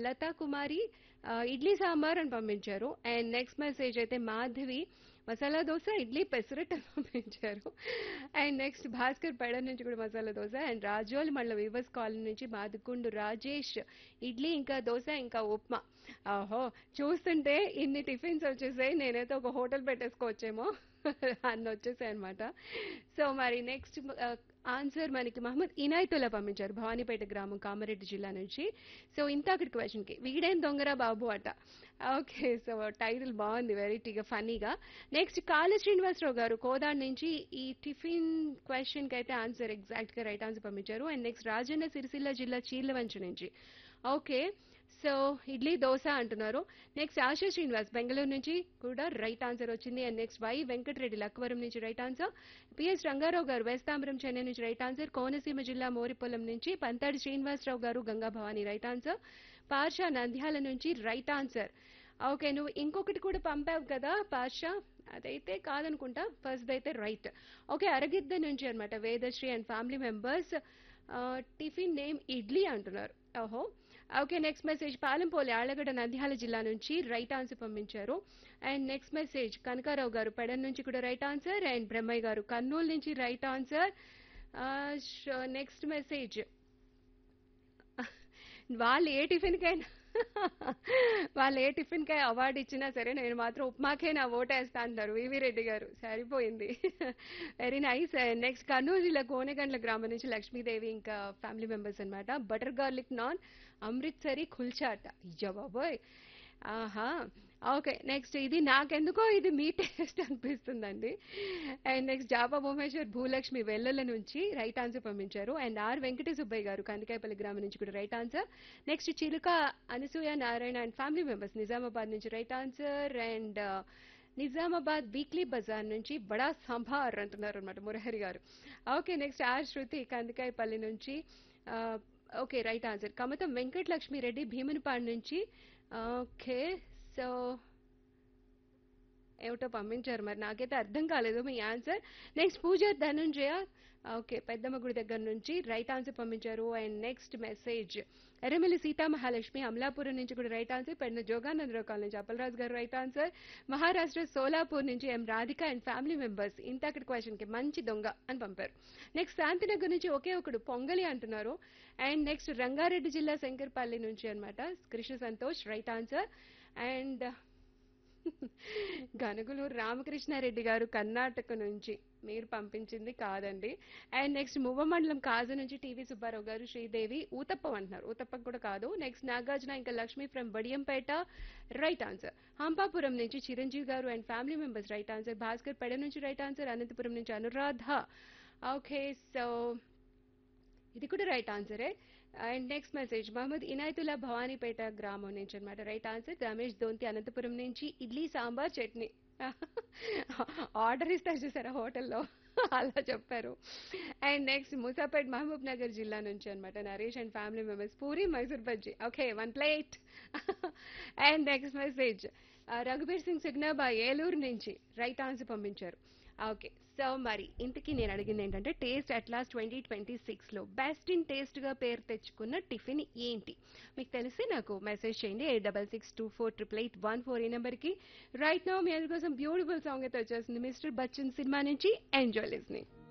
లతా కుమారి ఆ, ఇడ్లీ సాంబార్ అని పంపించారు అండ్ నెక్స్ట్ మెసేజ్ అయితే మాధవి మసాలా దోశ ఇడ్లీ పెసరట్ అని పంపించారు అండ్ నెక్స్ట్ భాస్కర్ పెడ నుంచి కూడా మసాలా దోశ అండ్ రాజోల్ మళ్ళీ వివస్ కాలనీ నుంచి మాదుకుండు రాజేష్ ఇడ్లీ ఇంకా దోశ ఇంకా ఉప్మా ఆహో చూస్తుంటే ఇన్ని టిఫిన్స్ వచ్చేసాయి నేనైతే ఒక హోటల్ పెట్టేసుకోవచ్చేమో అన్ని వచ్చేసాయి అనమాట సో మరి నెక్స్ట్ ఆన్సర్ మనకి మహమ్మద్ ఇనాయతుల్లా పంపించారు భవానీపేట గ్రామం కామారెడ్డి జిల్లా నుంచి సో ఇంత అక్కడి క్వశ్చన్కి వీడేం దొంగరా బాబు అట ఓకే సో టైటిల్ బాగుంది వెరైటీగా ఫన్నీగా నెక్స్ట్ కాళ శ్రీనివాసరావు గారు కోదాడ్ నుంచి ఈ టిఫిన్ క్వశ్చన్కి అయితే ఆన్సర్ ఎగ్జాక్ట్గా రైట్ ఆన్సర్ పంపించారు అండ్ నెక్స్ట్ రాజన్న సిరిసిల్ల జిల్లా చీర్లవంచ నుంచి ఓకే సో ఇడ్లీ దోశ అంటున్నారు నెక్స్ట్ ఆశా శ్రీనివాస్ బెంగళూరు నుంచి కూడా రైట్ ఆన్సర్ వచ్చింది and next Y Venkatareddy Lakkavaram నుంచి రైట్ ఆన్సర్ పిఎస్ రంగారావు గారు వేస్తాంబరం చెన్నై నుంచి రైట్ ఆన్సర్ కోనసీమ జిల్లా మోరిపొలం నుంచి పంతాడి శ్రీనివాసరావు గారు గంగా భవాని రైట్ ఆన్సర్ పార్షా నంద్యాల నుంచి రైట్ ఆన్సర్ ఓకే నువ్వు ఇంకొకటి కూడా పంపావు కదా పార్షా అదైతే కాదనుకుంటా ఫస్ట్ అయితే రైట్ ఓకే అరగిద్ద నుంచి అనమాట Vedasri and family members tiffin name idli అంటున్నారు ఓహో okay next message Palempoli Allagadda Nandyala జిల్లా నుంచి రైట్ ఆన్సర్ పంపించారు అండ్ నెక్స్ట్ మెసేజ్ కనకారావు గారు పెడన్ నుంచి కూడా రైట్ ఆన్సర్ అండ్ బ్రహ్మయ్య గారు కర్నూలు నుంచి రైట్ ఆన్సర్ నెక్స్ట్ మెసేజ్ వాళ్ళు ఏ టిఫిన్కైనా వాళ్ళు ఏ టిఫిన్కై అవార్డు ఇచ్చినా సరే నేను మాత్రం ఉప్మాకే నా ఓటేస్తా అంటారు వివి రెడ్డి గారు సరిపోయింది వెరీ నైస్ నెక్స్ట్ కర్నూలు జిల్లా కోనగండ్ల గ్రామం నుంచి లక్ష్మీదేవి ఇంకా ఫ్యామిలీ మెంబర్స్ అన్నమాట బటర్ గార్లిక్ నాన్ అమృత్సరి కుల్చాట అయ్యో బాబోయ్ ఆహా ఓకే నెక్స్ట్ ఇది నాకెందుకో ఇది మీ టేస్ట్ అనిపిస్తుందండి అండ్ నెక్స్ట్ జాబా భువనేశ్వర్ భూలక్ష్మి వెల్లల నుంచి రైట్ ఆన్సర్ పంపించారు అండ్ ఆర్ వెంకట సుబ్బయ్య గారు కందికాయపల్లి గ్రామం నుంచి కూడా right answer next Chiluka Anasuya Narayana and family members Nizamabad నుంచి right answer and Nizamabad weekly బజార్ నుంచి బడా సంభార్ అంటున్నారు అనమాట మురహరి గారు ఓకే నెక్స్ట్ ఆర్ శృతి కందికాయపల్లి నుంచి okay right answer Kamatham Venkatalakshmi Reddy Bheemunipadu నుంచి ఓకే సో ఏమిటో పంపించారు మరి నాకైతే అర్థం కాలేదు మీ answer next Pooja Dhanunjaya okay పెద్దమ్మ గుడి దగ్గర నుంచి రైట్ ఆన్సర్ పంపించారు and next message Erramilli Seethamahalakshmi Amalapuram నుంచి కూడా right answer Pedina Joganandarao colony నుంచి అప్పలరాజు గారు రైట్ ఆన్సర్ మహారాష్ట్ర సోలాపూర్ నుంచి M Radhika and family members ఇంత అక్కడ క్వశ్చన్ కి మంచి దొంగ అని పంపారు నెక్స్ట్ శాంతినగర్ నుంచి ఒకే ఒకడు పొంగలి అంటున్నారు అండ్ నెక్స్ట్ రంగారెడ్డి జిల్లా శంకర్పల్లి నుంచి అన్నమాట Krishna Santosh right answer and Ganuguluru Ramakrishnareddy గారు కర్ణాటక నుంచి మీరు పంపించింది కాదండి అండ్ నెక్స్ట్ మువ్వమండలం కాజు నుంచి టీవీ సుబ్బారావు గారు శ్రీదేవి ఊతప్పం అంటున్నారు ఊతప్పం కూడా కాదు నెక్స్ట్ నాగార్జున ఇంకా Lakshmi from Badiyampet right answer Hampapuram నుంచి చిరంజీవి గారు and family members right answer Bhaskar Peda నుంచి రైట్ ఆన్సర్ అనంతపురం నుంచి అనురాధ ఓకే సో ఇది కూడా రైట్ ఆన్సరే and next message Mohammed Inayatullah Bhavanipeta గ్రామం నుంచి అనమాట రైట్ ఆన్సర్ రమేష్ దోంతి అనంతపురం నుంచి ఇడ్లీ సాంబార్ చట్నీ ఆర్డర్ ఇస్తారు చూసారా హోటల్లో అలా చెప్పారు అండ్ నెక్స్ట్ ముసాపేట్ మహబూబ్ నగర్ జిల్లా నుంచి అనమాట Naresh and family members puri Mysore bajji okay one plate and next message Raghubir Singh సిగ్నాబా ఏలూరు నుంచి రైట్ ఆన్సర్ పంపించారు ఓకే సో మరి ఇంతకీ నేను అడిగింది ఏంటంటే taste at last twenty twenty సిక్స్లో బెస్ట్ ఇన్ టేస్ట్గా పేరు తెచ్చుకున్న టిఫిన్ ఏంటి మీకు తెలిసి నాకు మెసేజ్ చేయండి eight double six two four triple eight one four ఈ నెంబర్కి రైట్ నో మీ అందరి కోసం బ్యూటిఫుల్ సాంగ్ అయితే వచ్చేసింది మిస్టర్ బచ్చన్ సినిమా నుంచి ఎంజాయ్ లిస్నింగ్